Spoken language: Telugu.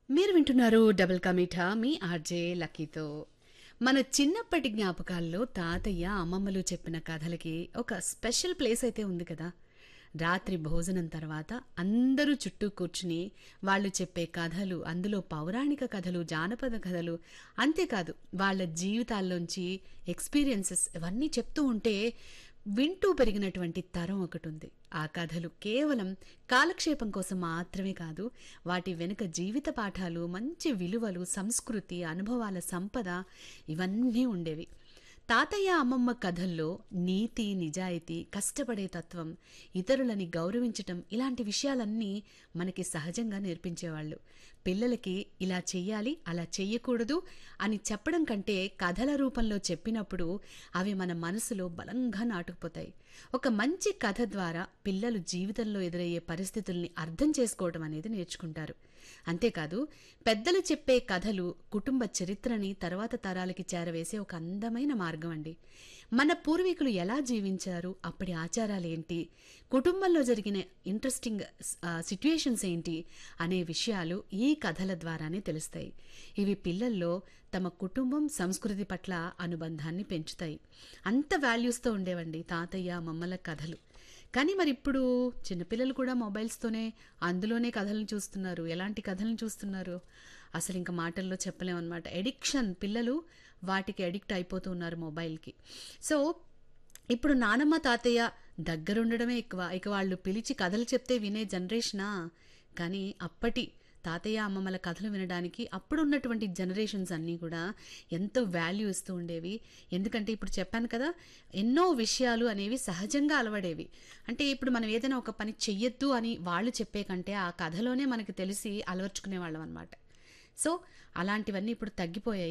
మీరు వింటున్నారు డబుల్ కమిఠా మీ ఆర్జే లక్కీతో మన చిన్నప్పటి జ్ఞాపకాల్లో తాతయ్య అమ్మమ్మలు చెప్పిన కథలకి ఒక స్పెషల్ ప్లేస్ అయితే ఉంది కదా రాత్రి భోజనం తర్వాత అందరూ చుట్టూ కూర్చుని వాళ్ళు చెప్పే కథలు అందులో పౌరాణిక కథలు జానపద కథలు అంతేకాదు వాళ్ళ జీవితాల్లోంచి ఎక్స్పీరియన్సెస్ ఇవన్నీ చెప్తూ ఉంటే వింటూ పెరిగినటువంటి తరం ఒకటి ఉంది ఆ కథలు కేవలం కాలక్షేపం కోసం మాత్రమే కాదు వాటి వెనుక జీవిత పాఠాలు మంచి విలువలు సంస్కృతి అనుభవాల సంపద ఇవన్నీ ఉండేవి తాతయ్య అమ్మమ్మ కథల్లో నీతి నిజాయితీ కష్టపడే తత్వం ఇతరులని గౌరవించటం ఇలాంటి విషయాలన్నీ మనకి సహజంగా నేర్పించేవాళ్ళు పిల్లలకి ఇలా చెయ్యాలి అలా చెయ్యకూడదు అని చెప్పడం కంటే కథల రూపంలో చెప్పినప్పుడు అవి మన మనసులో బలంగా నాటుకుపోతాయి ఒక మంచి కథ ద్వారా పిల్లలు జీవితంలో ఎదురయ్యే పరిస్థితుల్ని అర్థం చేసుకోవడం అనేది నేర్చుకుంటారు అంతేకాదు పెద్దలు చెప్పే కథలు కుటుంబ చరిత్రని తర్వాత తరాలకి చేరవేసే ఒక అందమైన మార్గం అండి మన పూర్వీకులు ఎలా జీవించారు అప్పటి ఆచారాలు ఏంటి కుటుంబంలో జరిగిన ఇంట్రెస్టింగ్ సిట్యుయేషన్స్ ఏంటి అనే విషయాలు ఈ కథల ద్వారానే తెలుస్తాయి ఇవి పిల్లల్లో తమ కుటుంబం సంస్కృతి పట్ల అనుబంధాన్ని పెంచుతాయి అంత వాల్యూస్తో ఉండేవండి తాతయ్య అమ్మమ్మల కథలు కానీ మరి ఇప్పుడు చిన్నపిల్లలు కూడా మొబైల్స్తోనే అందులోనే కథలను చూస్తున్నారు ఎలాంటి కథలను చూస్తున్నారు అసలు ఇంకా మాటల్లో చెప్పలేమన్నమాట ఎడిక్షన్ పిల్లలు వాటికి అడిక్ట్ అయిపోతూ ఉన్నారు మొబైల్కి సో ఇప్పుడు నానమ్మ తాతయ్య దగ్గరుండడమే ఎక్కువ ఇక వాళ్ళు పిలిచి కథలు చెప్తే వినే జనరేషనా కానీ అప్పటి తాతయ్య అమ్మమ్మల కథలు వినడానికి అప్పుడు ఉన్నటువంటి జనరేషన్స్ అన్నీ కూడా ఎంతో వాల్యూ ఇస్తూ ఉండేవి ఎందుకంటే ఇప్పుడు చెప్పాను కదా ఎన్నో విషయాలు అనేవి సహజంగా అలవడేవి అంటే ఇప్పుడు మనం ఏదైనా ఒక పని చెయ్యొద్దు అని వాళ్ళు చెప్పే కంటే ఆ కథలోనే మనకి తెలిసి అలవర్చుకునే వాళ్ళం అనమాట సో అలాంటివన్నీ ఇప్పుడు తగ్గిపోయాయి